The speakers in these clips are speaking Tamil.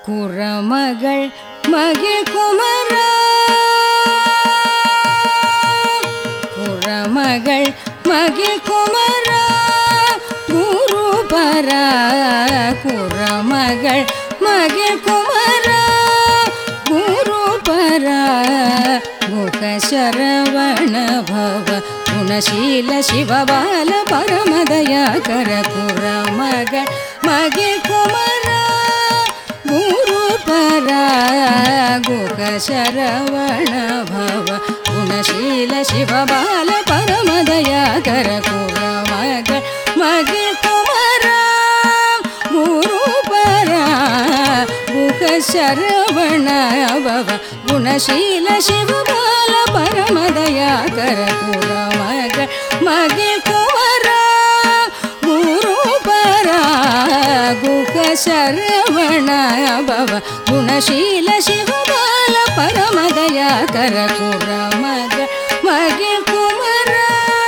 குறமகள் மகிழ் குமரா குறமகள் மகிழ் குமரா குரு பரா குறமகள் மகிழ் குமரா குரு பரா முக சரவண பவ குணசீல சிவபால பரமதயாகர குறமகள் மகிழ் குமரா குரு பரா குக சரவண பவ குணசீல சிவபால பரமதயாகர குறமகள் மகிழ் குமரா குரு பரா குக சரவண பவ குணசீல சிவபால பரமதயாகர குறமகள் மகிழ் குமரா குரு பரா குக சரவண பவ குணசீல சிவபால பரமதயாகர குறமக மகிழ் குமரா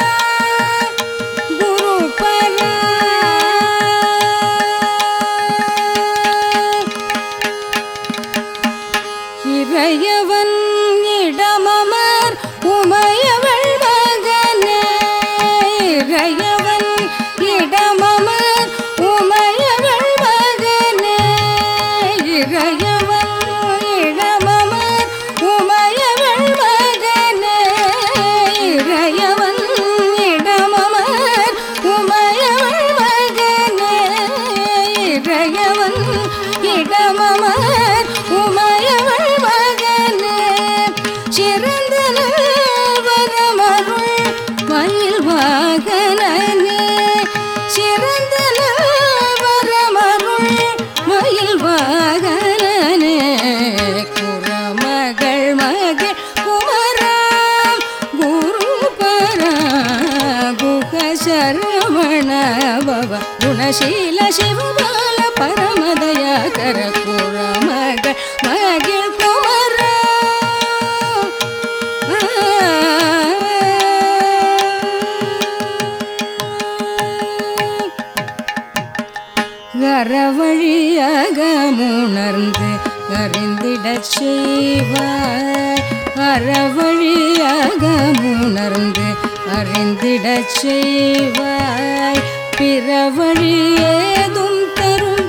குரு பரா இறையவன் இடமமர் உமையவள் மகனே இறையவன் இடமமர் உமையவள் மகனே இறையவன் இடமமர் உமையவள் மகனே இறையவன் இடமமர் உமையவள் மகனே இறையவன் இடமமர் உமையவள் மகனே சிறந்த வரமருள் மயில் வாகனே சிறந்த வரமருள் மயில் வாகனே குறமகள் மகள் குமரா குரு பரா குக சரவண பவ குணசீல சிவபால பரமதயாகர குறமகள் மகிழ் குமரா கரவழியாக முணர்ந்து அறிந்திடச் செய்வாய் அறவழியாக முணர்ந்து அறிந்திடச் செய்வாய் பிற வழியேதும் தரும்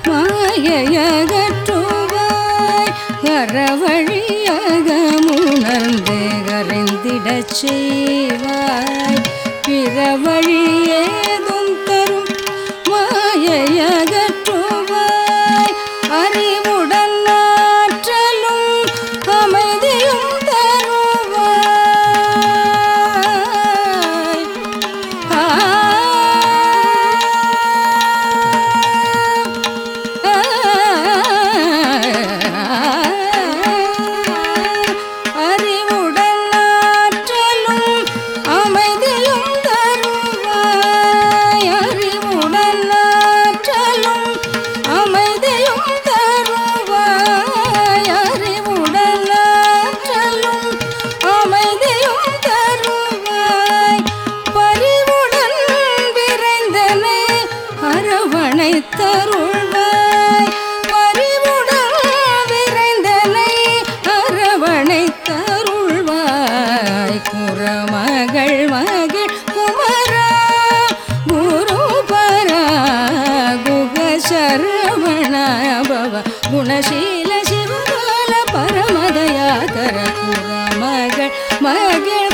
மாயையகற்றுவாய் அறவழியாக முணர்ந்து அறிந்திடச் செய்வாய் பிற வழியேதும் தரும் மாயையகற்றுவாய் அறிவுடன் ஆற்றலும் அமைதியும் தருவாய் ஆ அறிவுடன் ஆற்றலும் அமைதியும் தருவாய் அறிவுடன் ஆற்றலும் அமைதியும் தருவாய் அறிவுடன் ஆற்றலும் அமைதியும் தருவாய் பரிவுடன் விரைந்தனை அரவணை தருள்வாய் பரிவுடன் விரைந்தனை அரவணை தருள்வாய் குறமகள் மகள் குமரா குரு பரா குக சரவண பவ குணசீல சிவபால பரமதயாகர குறமகள் மகள்